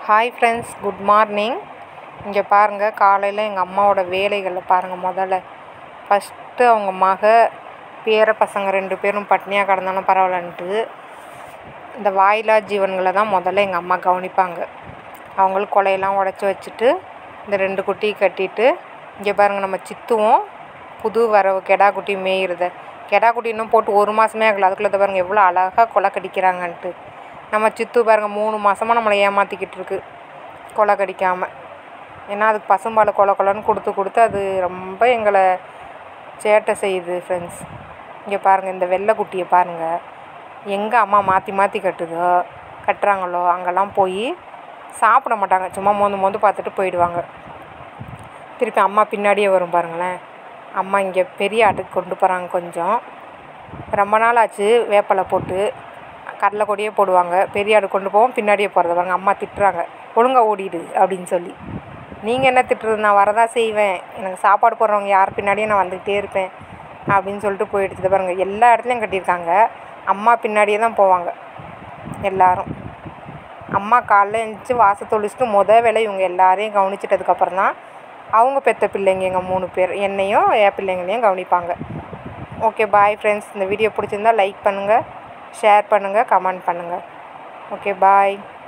hi friends good morning இங்கே பாருங்கள் காலையில் எங்கள் அம்மாவோட வேலைகளை பாருங்கள் முதல்ல ஃபஸ்ட்டு அவங்க மக பேர பசங்க ரெண்டு பேரும் பட்னியாக கிடந்தாலும் பரவாயில்லன்ட்டு இந்த வாயில்லா ஜீவன்களை தான் முதல்ல எங்கள் அம்மா கவனிப்பாங்க அவங்களுக்கு கொலையெல்லாம் உடச்சி வச்சுட்டு இந்த ரெண்டு குட்டியை கட்டிட்டு இங்கே பாருங்கள் நம்ம சித்துவும் புது வரவு கெடா குட்டி மேயுறத கெடா குட்டி இன்னும் போட்டு ஒரு மாதமே ஆகல அதுக்குள்ளே இதை பாருங்கள் எவ்வளோ அழகாக கொலை கடிக்கிறாங்கன்ட்டு நம்ம சித்து பாருங்கள் மூணு மாதமாக நம்மளை ஏமாற்றிக்கிட்டு இருக்கு கொலை கடிக்காமல் ஏன்னா அதுக்கு பசும்பால் கொலை கொலைன்னு கொடுத்து கொடுத்து அது ரொம்ப எங்களை சேட்டை செய்யுது ஃப்ரெண்ட்ஸ் இங்கே பாருங்கள் இந்த வெள்ளை குட்டியை பாருங்கள் எங்கே அம்மா மாற்றி மாற்றி கட்டுதோ கட்டுறாங்களோ அங்கெல்லாம் போய் சாப்பிட மாட்டாங்க சும்மா மோந்து மோந்து பார்த்துட்டு போயிடுவாங்க திருப்பி அம்மா பின்னாடியே வரும் பாருங்களேன் அம்மா இங்கே பெரிய ஆட்டுக்கு கொண்டு போகிறாங்க கொஞ்சம் ரொம்ப நாள் ஆச்சு வேப்பலை போட்டு கடலை கொடியே போடுவாங்க பெரிய ஆடு கொண்டு போவோம் பின்னாடியே போகிறத பாருங்க அம்மா திட்டுறாங்க ஒழுங்காக ஓடிடு அப்படின்னு சொல்லி நீங்கள் என்ன திட்டுறது நான் வரதான் செய்வேன் எனக்கு சாப்பாடு போடுறவங்க யார் பின்னாடியும் நான் வந்துக்கிட்டே இருப்பேன் அப்படின்னு சொல்லிட்டு போயிடுச்சு பாருங்கள் எல்லா இடத்துலையும் கட்டியிருக்காங்க அம்மா பின்னாடியே தான் போவாங்க எல்லாரும் அம்மா காலைல எழுந்துச்சி வாசல் தொளிச்சிட்டு முத வேலை இவங்க எல்லாரையும் கவனிச்சிட்டதுக்கப்புறம் தான் அவங்க பெற்ற பிள்ளைங்க எங்கள் மூணு பேர் என்னையும் என் பிள்ளைங்களையும் கவனிப்பாங்க ஓகே பாய் ஃப்ரெண்ட்ஸ் இந்த வீடியோ பிடிச்சிருந்தா லைக் பண்ணுங்கள் ஷேர் பண்ணுங்கள் கமெண்ட் பண்ணுங்கள் ஓகே பாய்